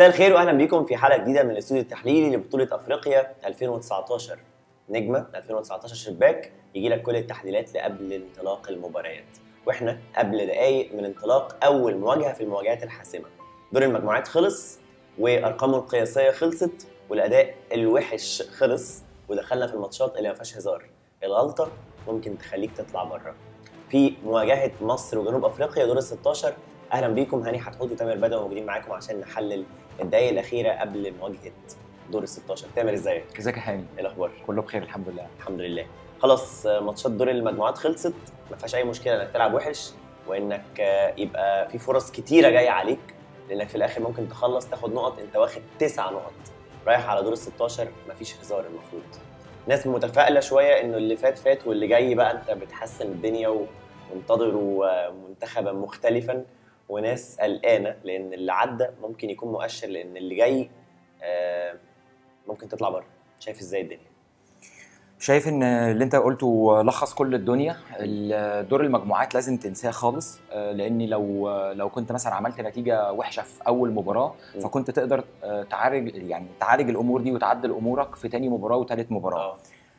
مساء الخير واهلا بيكم في حلقه جديده من الاستوديو التحليلي لبطوله افريقيا 2019 نجمه 2019 شباك يجي لك كل التحليلات لقبل انطلاق المباريات واحنا قبل دقائق من انطلاق اول مواجهه في المواجهات الحاسمه دور المجموعات خلص وارقامه القياسيه خلصت والاداء الوحش خلص ودخلنا في الماتشات اللي ما فيهاش هزار الغلطه ممكن تخليك تطلع بره في مواجهه مصر وجنوب افريقيا دور ال 16 اهلا بيكم هاني حتحوت وتامر بدوي موجودين معاكم عشان نحلل الدقايق الاخيره قبل مواجهه دور ال 16 تامر ازيك؟ ازيك يا هاني ايه الاخبار؟ كله بخير الحمد لله الحمد لله خلاص آه، ماتشات دور المجموعات خلصت ما فيهاش اي مشكله انك تلعب وحش وانك آه، يبقى في فرص كتيره جايه عليك لانك في الاخر ممكن تخلص تاخد نقط انت واخد تسع نقط رايح على دور ال 16 مفيش هزار المفروض ناس متفائله شويه انه اللي فات فات واللي جاي بقى انت بتحسن الدنيا ومنتظر منتخبا مختلفا وناس قلقانه لان اللي عدى ممكن يكون مؤشر لان اللي جاي آه، ممكن تطلع بره شايف ازاي الدنيا شايف ان اللي انت قلته لخص كل الدنيا ال- دور المجموعات لازم تنساه خالص آه، لان لو لو كنت مثلا عملت نتيجه وحشه في اول مباراه م. فكنت تقدر آه، تعالج يعني تعالج الامور دي وتعدل امورك في تاني مباراه وتالت مباراه اه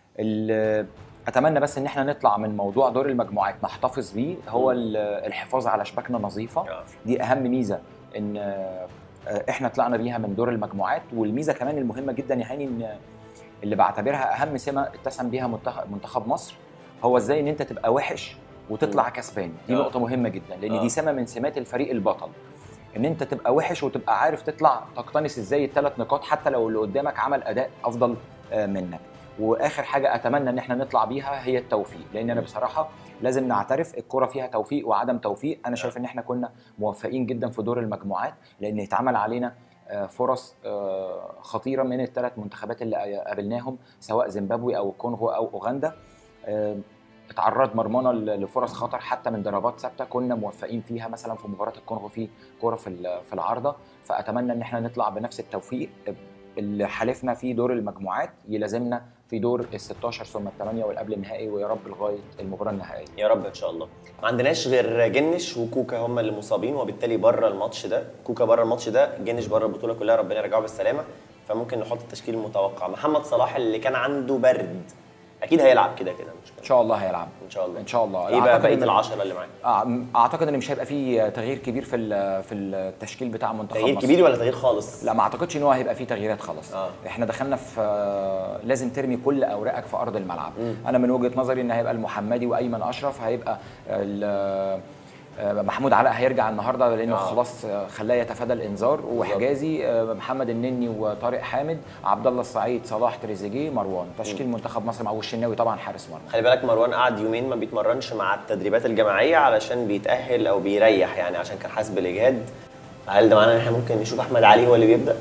ال- اتمنى بس ان احنا نطلع من موضوع دور المجموعات نحتفظ بيه هو م. ال- الحفاظ على شباكنا نظيفه آه. دي اهم ميزه ان آه، احنا طلعنا بيها من دور المجموعات والميزه كمان المهمه جدا يا هاني ان اللي بعتبرها اهم سمه اتسم بيها منتخب منتخب مصر هو ازاي ان انت تبقى وحش وتطلع كسبان دي آه. نقطه مهمه جدا لان آه. دي سمه من سمات الفريق البطل ان انت تبقى وحش وتبقى عارف تطلع تقتنص ازاي الثلاث نقاط حتى لو اللي قدامك عمل اداء افضل آه، منك واخر حاجه اتمنى ان احنا نطلع بيها هي التوفيق لان انا بصراحه لازم نعترف الكره فيها توفيق وعدم توفيق انا شايف ان احنا كنا موفقين جدا في دور المجموعات لان اتعمل علينا آه، فرص آه، خطيره من الثلاث منتخبات اللي قابلناهم سواء زيمبابوي او الكونغو او اوغندا آه، اتعرض مرمانا ل- لفرص خطر حتى من ضربات ثابته كنا موفقين فيها مثلا في مباراه الكونغو في كوره في ال- في العارضه فاتمنى ان احنا نطلع بنفس التوفيق اللي حالفنا في دور المجموعات يلازمنا في دور ال 16 ثم الثمانيه والقبل النهائي ويا رب لغايه المباراه النهائيه يا رب ان شاء الله ما عندناش غير جنش وكوكا هم اللي مصابين وبالتالي بره الماتش ده كوكا بره الماتش ده جنش بره البطوله كلها ربنا يرجعه بالسلامه فممكن نحط التشكيل المتوقع محمد صلاح اللي كان عنده برد اكيد هيلعب كده كده مش ان شاء الله هيلعب ان شاء الله ان شاء الله ايه بقى أعتقد بقيه إن- العشره اللي معاه أع- اعتقد ان مش هيبقى فيه تغيير كبير في ال- في التشكيل بتاع منتخب تغيير مصر. كبير ولا تغيير خالص لا ما اعتقدش ان هو هيبقى فيه تغييرات خالص آه. احنا دخلنا في آه، لازم ترمي كل اوراقك في ارض الملعب مم. انا من وجهه نظري ان هيبقى المحمدي وايمن اشرف هيبقى ال- آه، محمود علاء هيرجع النهارده لانه آه. آه. خلاص آه، خلاه يتفادى الانذار وحجازي آه، محمد النني وطارق حامد عبد الله السعيد صلاح تريزيجيه مروان تشكيل منتخب مصر مع والشناوي طبعا حارس مرمى خلي بالك مروان قعد يومين ما بيتمرنش مع التدريبات الجماعيه علشان بيتاهل او بيريح يعني عشان كان حاسس بالاجهاد هل ده معناه ان احنا ممكن نشوف احمد علي هو اللي بيبدا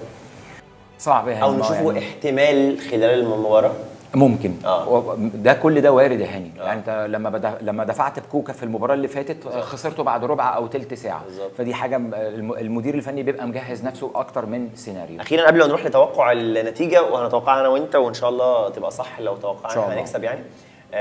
صعب يعني او ما نشوفه يعني احتمال خلال المباراه ممكن آه. و- ده كل ده وارد يا هاني آه. يعني انت لما بدا لما دفعت بكوكا في المباراه اللي فاتت خسرته بعد ربع او ثلث ساعه بالظبط. فدي حاجه م- الم- المدير الفني بيبقى مجهز نفسه اكتر من سيناريو اخيرا قبل ما نروح لتوقع النتيجه وهنتوقعها انا وانت وان شاء الله تبقى صح لو إن توقعنا شاء إحنا الله. هنكسب يعني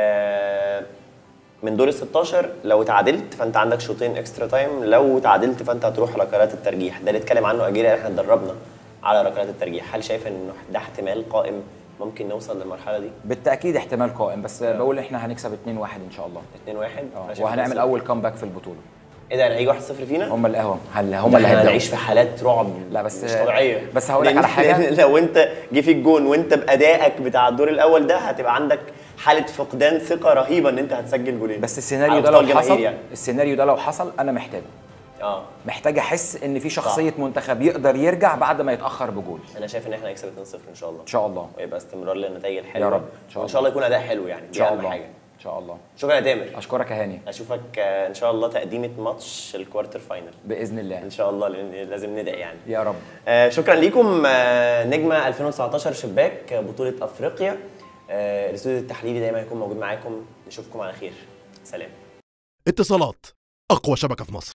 آه، من دور ال 16 لو تعادلت فانت عندك شوطين اكسترا تايم لو تعادلت فانت هتروح ركلات الترجيح ده اللي اتكلم عنه اجيري احنا اتدربنا على ركلات الترجيح هل شايف انه ده احتمال قائم ممكن نوصل للمرحله دي بالتاكيد احتمال قائم بس بقول احنا هنكسب 2-1 ان شاء الله 2 1 اه وهنعمل اول كامباك في البطوله ايه ده يعني هيجي 1-0 فينا هم اللي هم هل هم هم اللي هيبداوا هنعيش في حالات رعب لا بس- مش طبيعيه بس هقول لك لأن- على حاجة. لأن لو انت جه في الجون وانت بادائك بتاع الدور الاول ده هتبقى عندك حاله فقدان ثقه رهيبه ان انت هتسجل جولين بس السيناريو على ده مستوى لو الجماهير حصل يعني. السيناريو ده لو حصل انا محتاجه اه محتاج احس ان في شخصيه منتخب يقدر يرجع بعد ما يتاخر بجول انا شايف ان احنا هنكسب 2-0 ان شاء الله ان شاء الله ويبقى استمرار للنتائج الحلوه يا رب. إن شاء وان شاء الله يكون اداء حلو يعني ان دي شاء اهم الله حاجه ان شاء الله شكرا يا تامر اشكرك يا هاني اشوفك آه، ان شاء الله تقديمه ماتش الكوارتر فاينل باذن الله ان شاء الله لان لازم ندعي يعني يا رب آه، شكرا ليكم آه، نجمه 2019 شباك آه، بطوله افريقيا آه، الاستوديو التحليلي دايما يكون موجود معاكم نشوفكم على خير سلام اتصالات أقوى شبكة في مصر